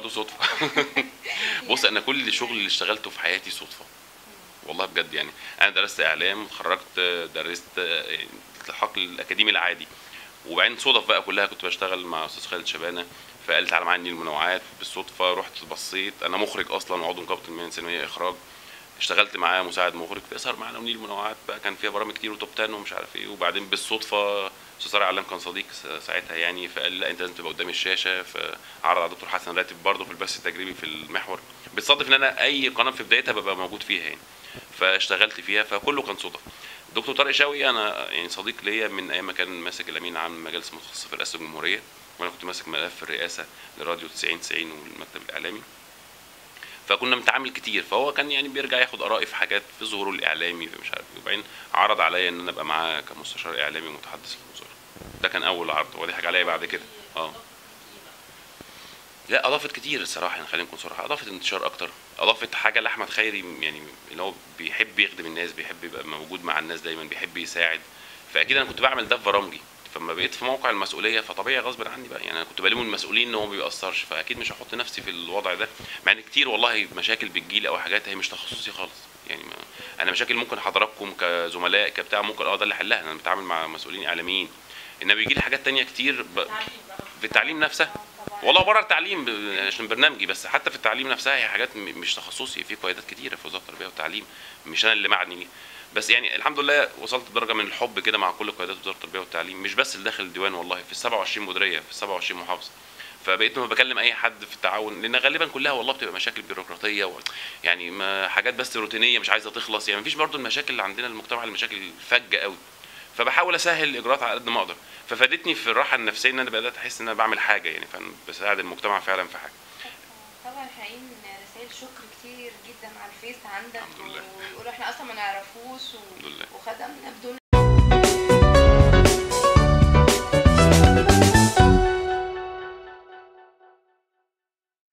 برضه صدفه بص انا كل الشغل اللي اشتغلته في حياتي صدفه والله بجد يعني انا درست اعلام اتخرجت درست الحق الاكاديمي العادي وبعدين صدف بقى كلها كنت بشتغل مع استاذ خالد شبانه فقال تعالى معايا النيل المنوعات بالصدفه رحت بصيت انا مخرج اصلا وعضو نقابه المهن السينمائيه اخراج اشتغلت معاه مساعد مخرج فيظهر معانا ونيل المنوعات بقى كان فيها برامج كتير وتوب 10 ومش عارف ايه وبعدين بالصدفه استاذ طارق علام كان صديق ساعتها يعني فقال لا انت لازم تبقى قدام الشاشه فعرض على دكتور حسن راتب برضه في البث التجريبي في المحور بتصادف ان انا اي قناه في بدايتها ببقى موجود فيها يعني فاشتغلت فيها فكله كان صدف دكتور طارق شاوي انا يعني صديق ليا من ايام ما كان ماسك الامين عام مجالس متخصصه في رئاسه الجمهوريه وانا كنت ماسك ملف الرئاسه لراديو 90 90 والمكتب الاعلامي فكنا بنتعامل كتير فهو كان يعني بيرجع ياخد ارائي في حاجات في ظهوره الاعلامي في مش عارف ايه وبعدين عرض عليا ان انا ابقى معاه كمستشار اعلامي ومتحدث للوزاره ده كان اول عرض هو ضحك عليا بعد كده اه لا اضافت كتير الصراحه يعني خلينا نكون صراحه اضافت انتشار اكتر اضافت حاجه لاحمد خيري يعني اللي هو بيحب يخدم الناس بيحب يبقى موجود مع الناس دايما بيحب يساعد فاكيد انا كنت بعمل ده في برامجي فلما بقيت في موقع المسؤوليه فطبيعي غصب عني بقى يعني انا كنت بلوم المسؤولين ان هو ما بيأثرش فاكيد مش هحط نفسي في الوضع ده مع ان كتير والله مشاكل بتجيلي او حاجات هي مش تخصصي خالص يعني ما انا مشاكل ممكن حضراتكم كزملاء كبتاع ممكن اه ده اللي حلها انا بتعامل مع مسؤولين اعلاميين انما بيجي لي حاجات تانية كتير ب... في التعليم نفسها والله بره التعليم عشان برنامجي بس حتى في التعليم نفسها هي حاجات مش تخصصي في قيادات كتيره في وزاره التربيه والتعليم مش انا اللي معني ليه بس يعني الحمد لله وصلت لدرجه من الحب كده مع كل قيادات وزاره التربيه والتعليم مش بس اللي داخل الديوان والله في ال 27 مديريه في ال 27 محافظه فبقيت لما بكلم اي حد في التعاون لان غالبا كلها والله بتبقى مشاكل بيروقراطيه و... يعني ما حاجات بس روتينيه مش عايزه تخلص يعني مفيش برضو المشاكل اللي عندنا المجتمع المشاكل فجه قوي فبحاول اسهل الاجراءات على قد ما اقدر ففادتني في الراحه النفسيه ان انا بدات احس ان انا بعمل حاجه يعني فانا بساعد المجتمع فعلا في حاجه طبعا حقيقي رسائل شكر كتير جدا على الفيس عندك الحمد لله. ويقولوا احنا اصلا ما نعرفوش و... الحمد لله. وخدمنا بدون